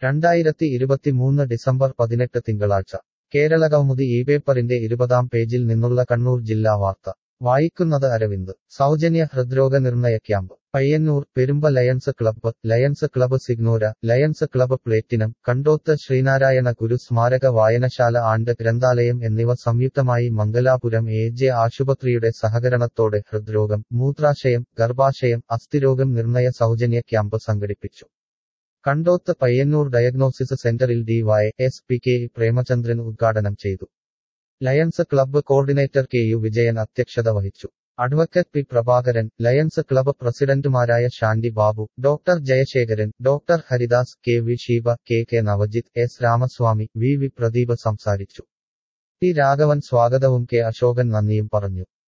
രണ്ടായിരത്തി ഇരുപത്തിമൂന്ന് ഡിസംബർ പതിനെട്ട് തിങ്കളാഴ്ച കേരളകൗമുദി ഈ പേപ്പറിന്റെ ഇരുപതാം പേജിൽ നിന്നുള്ള കണ്ണൂർ ജില്ലാ വാർത്ത വായിക്കുന്നത് അരവിന്ദ് സൗജന്യ ഹൃദ്രോഗ നിർണയ camp Payyannur Perumba lions club lions club Signora lions club platinum Kandoth Sreenarayana Guru സ്മാരക വായനശാല ആൻഡ് ഗ്രന്ഥാലയം എന്നിവ സംയുക്തമായി മംഗലാപുരം എ ജെ ആശുപത്രിയുടെ സഹകരണത്തോടെ ഹൃദ്രോഗം മൂത്രാശയം ഗർഭാശയം അസ്ഥിരോഗം നിർണയ സൗജന്യ ക്യാമ്പ് സംഘടിപ്പിച്ചു കണ്ടോത്ത് പയ്യന്നൂർ ഡയഗ്നോസിസ് സെന്ററിൽ D Y S P K Premachandran ഉദ്ഘാടനം ചെയ്തു lions club coordinator K U Vijayan അധ്യക്ഷത വഹിച്ചു advocate P Prabhakaran lions club പ്രസിഡന്റുമാരായ Shanthi Babu doctor Jayasekharan doctor Haridas K V Sheeba K K Navajith S Ramaswamy V V Pradeep സംസാരിച്ചു ടി രാഘവൻ സ്വാഗതവും കെ അശോകൻ നന്ദിയും പറഞ്ഞു